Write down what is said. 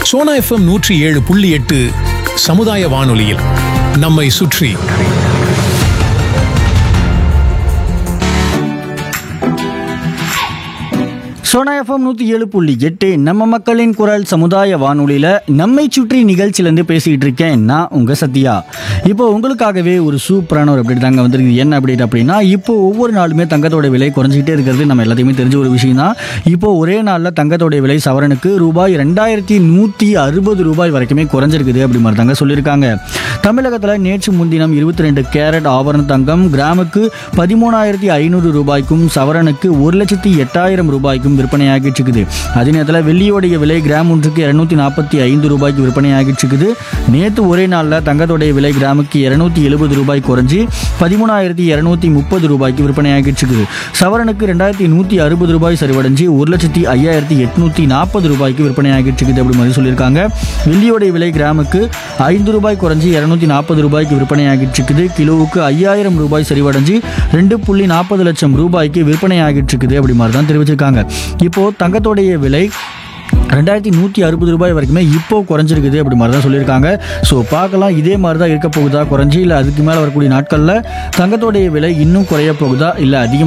Sona FM நூற்றி ஏழு புள்ளி எட்டு சமுதாய வானொலியில் நம்மை சுற்றி சோனா எஃப்எம் நூற்றி ஏழு புள்ளி எட்டு நம்ம மக்களின் குரல் சமுதாய வானொலியில் நம்மை சுற்றி நிகழ்ச்சியிலேருந்து பேசிகிட்டு இருக்கேன் நான் உங்கள் சத்யா இப்போ உங்களுக்காகவே ஒரு சூப்பரான ஒரு அப்டேட் தாங்க வந்திருக்கு என்ன அப்டேட் அப்படின்னா இப்போ ஒவ்வொரு நாளுமே தங்கத்தோட விலை குறைஞ்சிக்கிட்டே இருக்கிறது நம்ம எல்லாத்தையுமே தெரிஞ்ச ஒரு விஷயம் தான் இப்போ ஒரே நாளில் தங்கத்தோட விலை சவரனுக்கு ரூபாய் ரெண்டாயிரத்தி நூற்றி அறுபது ரூபாய் வரைக்குமே குறைஞ்சிருக்குது அப்படி மாதிரி தாங்க சொல்லியிருக்காங்க தமிழகத்தில் நேற்று முன்தினம் இருபத்தி ரெண்டு கேரட் ஆபரண தங்கம் கிராமுக்கு பதிமூணாயிரத்தி ஐநூறு ரூபாய்க்கும் சவரனுக்கு ஒரு லட்சத்தி எட்டாயிரம் ரூபாய்க்கும் விற்பனையாகிட்டு இருக்குது அதே நேரத்தில் வெள்ளியோடைய விலை கிராம் ஒன்றுக்கு இரநூத்தி நாற்பத்தி ஐந்து ரூபாய்க்கு விற்பனையாகிட்டு இருக்குது நேற்று ஒரே நாளில் தங்கத்தோடைய விலை கிராமுக்கு இரநூத்தி எழுபது ரூபாய் குறைஞ்சி பதிமூணாயிரத்தி இரநூத்தி முப்பது ரூபாய்க்கு விற்பனையாகிட்டு இருக்குது சவரனுக்கு ரெண்டாயிரத்தி நூற்றி அறுபது ரூபாய் சரிவடைஞ்சு ஒரு லட்சத்தி ஐயாயிரத்தி எட்நூற்றி நாற்பது ரூபாய்க்கு விற்பனையாகிட்டு இருக்குது அப்படி மாதிரி சொல்லியிருக்காங்க வெள்ளியோடைய விலை கிராமுக்கு ஐந்து ரூபாய் குறைஞ்சி இரநூத்தி நாற்பது ரூபாய்க்கு விற்பனையாகிட்டு இருக்குது கிலோவுக்கு ஐயாயிரம் ரூபாய் சரிவடைஞ்சு ரெண்டு புள்ளி நாற்பது லட்சம் ரூபாய்க்கு விற்பனையாகிட்டு இருக்குது அப்படி மாதிரி தான் தெரிவிச்சிருக்காங்க இப்போ தங்கத்தோடைய விலை ரெண்டாயிரத்தி நூற்றி அறுபது ரூபாய் வரைக்குமே இப்போ குறைஞ்சிருக்குது அப்படி மாதிரி தான் சொல்லியிருக்காங்க ஸோ பார்க்கலாம் இதே மாதிரி தான் இருக்க போகுதா குறைஞ்சி இல்லை அதுக்கு மேலே வரக்கூடிய நாட்களில் தங்கத்தோடைய விலை இன்னும் குறைய போகுதா இல்லை அதிகமாக